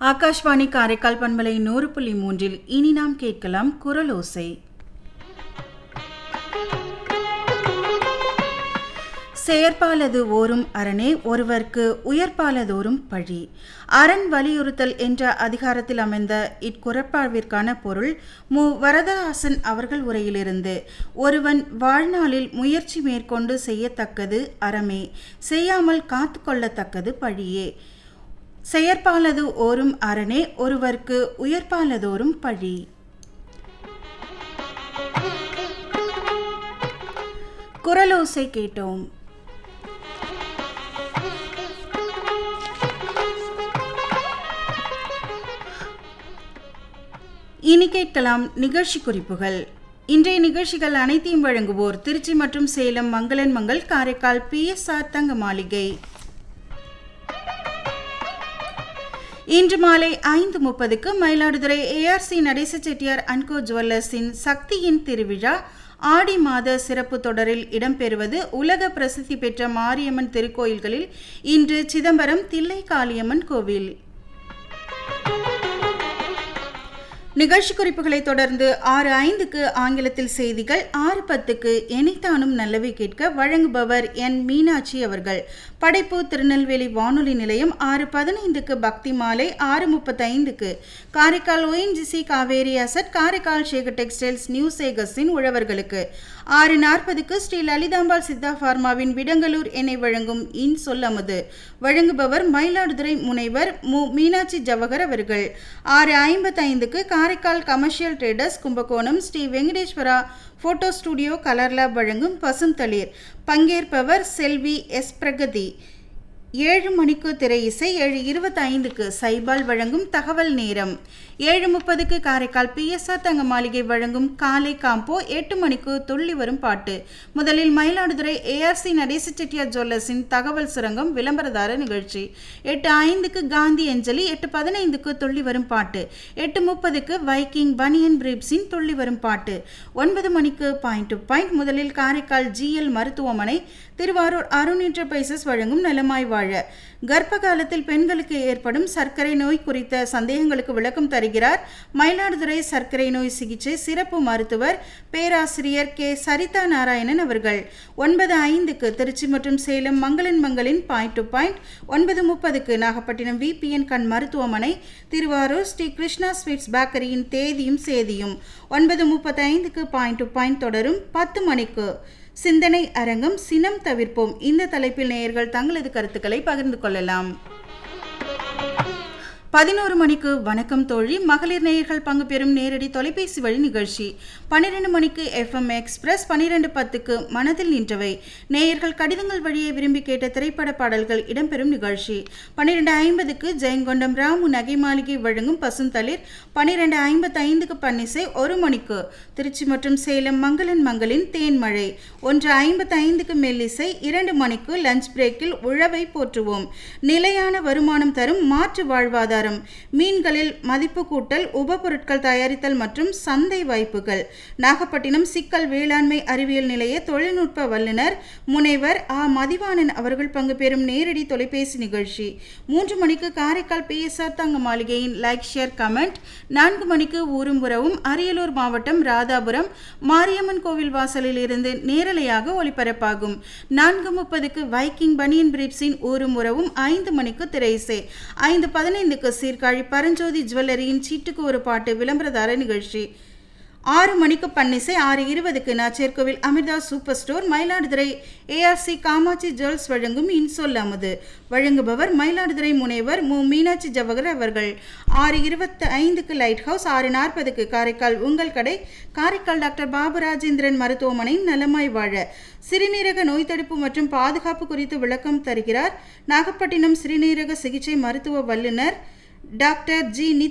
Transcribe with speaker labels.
Speaker 1: ஆகாஷ்வாணி காரைக்கால் பண்பலை நூறு புள்ளி மூன்றில் இனி நாம் கேட்கலாம் குரலோசை செயற்பாலது ஓரும் அரணே ஒருவர்க்கு உயர்பாலதோறும் பழி அரண் வலியுறுத்தல் என்ற அதிகாரத்தில் அமைந்த இக்குறப்பாழ்விற்கான பொருள் மு வரதராசன் அவர்கள் உரையிலிருந்து ஒருவன் வாழ்நாளில் முயற்சி மேற்கொண்டு செய்யத்தக்கது அறமே செய்யாமல் காத்து கொள்ளத்தக்கது பழியே செயற்பாலது ஓரும் அரணே ஒருவர்க்கு உயர்பாலதோறும் பழி குரலோசை கேட்டோம் இனி கேட்கலாம் நிகழ்ச்சி குறிப்புகள் இன்றைய நிகழ்ச்சிகள் அனைத்தையும் வழங்குவோர் திருச்சி மற்றும் சேலம் மங்களன் மங்கள் காரைக்கால் பிஎஸ்ஆர் தங்க மாளிகை இன்று மாலை ஐந்து முப்பதுக்கு மயிலாடுதுறை ஏஆர்சி நடேச செட்டியார் அன்கோ ஜுவல்லர்ஸின் சக்தியின் திருவிழா ஆடி மாத சிறப்பு தொடரில் இடம்பெறுவது உலக பிரசித்தி பெற்ற மாரியம்மன் திருக்கோயில்களில் இன்று சிதம்பரம் தில்லை காளியம்மன் கோவில் நிகழ்ச்சி குறிப்புகளை தொடர்ந்து ஆறு ஐந்துக்கு ஆங்கிலத்தில் செய்திகள் ஆறு பத்துக்கு எனைத்தானும் நல்லவை கேட்க வழங்குபவர் என் மீனாட்சி அவர்கள் படைப்பு திருநெல்வேலி வானொலி நிலையம் ஆறு பதினைந்துக்கு பக்தி மாலை ஆறு முப்பத்தைந்துக்கு Karaikal ONGC Cauvery asset Karaikal Sekar textiles new சேகஸின் உழவர்களுக்கு ஆறு நாற்பதுக்கு ஸ்ரீ லலிதாம்பாள் சித்தா ஃபார்மாவின் விடங்கலூர் எண்ணெய் வழங்கும் இன் சொல்லமுது வழங்குபவர் மயிலாடுதுறை முனைவர் மு மீனாட்சி ஜவஹர் அவர்கள் ஆறு ஐம்பத்தைந்துக்கு Karaikal commercial traders Kumbakonam Sri Venkateswara photo studio colour lab வழங்கும் பசுந்தளிர் பங்கேற்பவர் செல்வி எஸ் பிரகதி ஏழு மணிக்கு திரை இசை ஏழு இருபத்தைந்துக்கு சைபால் வழங்கும் தகவல் நேரம் ஏழு முப்பதுக்கு காரைக்கால் பிஎஸ்ஆர் தங்க மாளிகை வழங்கும் காலை காம்போ எட்டு மணிக்கு துள்ளி வரும் பாட்டு முதலில் மயிலாடுதுறை ஏஆர்சி நடேச செட்டியார் ஜுவல்லர்ஸின் தகவல் சுரங்கம் விளம்பரதார நிகழ்ச்சி எட்டு ஐந்துக்கு காந்தி அஞ்சலி எட்டு பதினைந்துக்கு துள்ளி வரும் பாட்டு எட்டு முப்பதுக்கு வைக்கிங் பனியன் பிரீப்ஸின் துள்ளி வரும் பாட்டு ஒன்பது மணிக்கு பாயிண்ட் டு பாயிண்ட் முதலில் காரைக்கால் ஜிஎல் மருத்துவமனை திருவாரூர் அருண் என்டர்பிரைசஸ் வழங்கும் நலமாய் வாழ கர்ப்ப காலத்தில் பெண்களுக்கு ஏற்படும் சர்க்கரை நோய் குறித்த சந்தேகங்களுக்கு விளக்கம் தருகிறார் மயிலாடுதுறை சர்க்கரை நோய் சிகிச்சை சிறப்பு மருத்துவர் பேராசிரியர் கே சரிதா நாராயணன் அவர்கள் ஒன்பது ஐந்துக்கு திருச்சி மற்றும் சேலம் மங்களன் மங்களின் பாயிண்ட் டு பாயிண்ட் ஒன்பது முப்பதுக்கு நாகப்பட்டினம் விபிஎன் கண் மருத்துவமனை திருவாரூர் ஸ்ரீ கிருஷ்ணா ஸ்வீட்ஸ் பேக்கரியின் தேதியும் சேதியும் ஒன்பது முப்பத்தைந்துக்கு பாயிண்ட் டு பாயிண்ட் தொடரும் பத்து மணிக்கு சிந்தனை அரங்கம் சினம் தவிர்ப்போம் இந்த தலைப்பில் நேயர்கள் தங்களது கருத்துக்களை பகிர்ந்து கொள்ளலாம் பதினோரு மணிக்கு வணக்கம் தோழி மகளிர் நேயர்கள் பங்கு பெறும் நேரடி தொலைபேசி வழி நிகழ்ச்சி பன்னிரெண்டு மணிக்கு எஃப்எம் எக்ஸ்பிரஸ் பன்னிரெண்டு பத்துக்கு மனதில் நின்றவை நேயர்கள் கடிதங்கள் வழியே விரும்பி கேட்ட திரைப்பட பாடல்கள் இடம்பெறும் நிகழ்ச்சி பன்னிரெண்டு ஐம்பதுக்கு ஜெயங்கொண்டம் ராமு நகை மாளிகை வழங்கும் பசுந்தளிர் பன்னிரெண்டு ஐம்பத்தி ஐந்துக்கு பன்னிசை ஒரு மணிக்கு திருச்சி மற்றும் சேலம் மங்களன் மங்களின் தேன்மழை ஒன்று ஐம்பத்தி ஐந்துக்கு மெல்லிசை இரண்டு மணிக்கு லஞ்ச் பிரேக்கில் உழவை போற்றுவோம் நிலையான வருமானம் தரும் மாற்று வாழ்வாதாரம் மீன்களில் மதிப்பு கூட்டல் உபபொருட்கள் தயாரித்தல் மற்றும் சந்தை வாய்ப்புகள் நாகப்பட்டினம் சிக்கல் வேளாண்மை அறிவியல் நிலைய தொழில்நுட்ப வல்லுநர் முனைவர் ஆ மதிவாணன் அவர்கள் பங்கு பெறும் நேரடி தொலைபேசி நிகழ்ச்சி மூன்று மணிக்கு காரைக்கால் பிஎஸ்ஆர் தங்க மாளிகையின் லைக் ஷேர் கமெண்ட் நான்கு மணிக்கு ஊரும் உறவும் அரியலூர் மாவட்டம் ராதாபுரம் மாரியம்மன் கோவில் வாசலில் இருந்து நேரலையாக ஒளிபரப்பாகும் நான்கு முப்பதுக்கு வைக்கிங் பனியன் பிரீப்ஸின் ஊரும் உறவும் ஐந்து மணிக்கு திரைசே ஐந்து பதினைந்துக்கு சீர்காழி பரஞ்சோதி ஜுவல்லரியின் சீட்டுக்கு ஒரு பாட்டு விளம்பரதார நிகழ்ச்சி ஆறு மணிக்கு பன்னிசை ஆறு இருபதுக்கு Nachiyarkovil Amirtha super store Mayiladuthurai ARC Kamatchi jewels வழங்கும் இன்சொல் அமுது வழங்குபவர் மயிலாடுதுறை முனைவர் மு மீனாட்சி ஜவஹர் அவர்கள் ஆறு இருபத்தி ஐந்துக்கு லைட் ஹவுஸ் ஆறு நாற்பதுக்கு காரைக்கால் உங்கள் கடை காரைக்கால் டாக்டர் பாபுராஜேந்திரன் மருத்துவமனை நலமாய் வாழ சிறுநீரக நோய் தடுப்பு மற்றும் பாதுகாப்பு குறித்து விளக்கம் தருகிறார் நாகப்பட்டினம் சிறுநீரக சிகிச்சை மருத்துவ வல்லுநர் டாக்டர் ஜி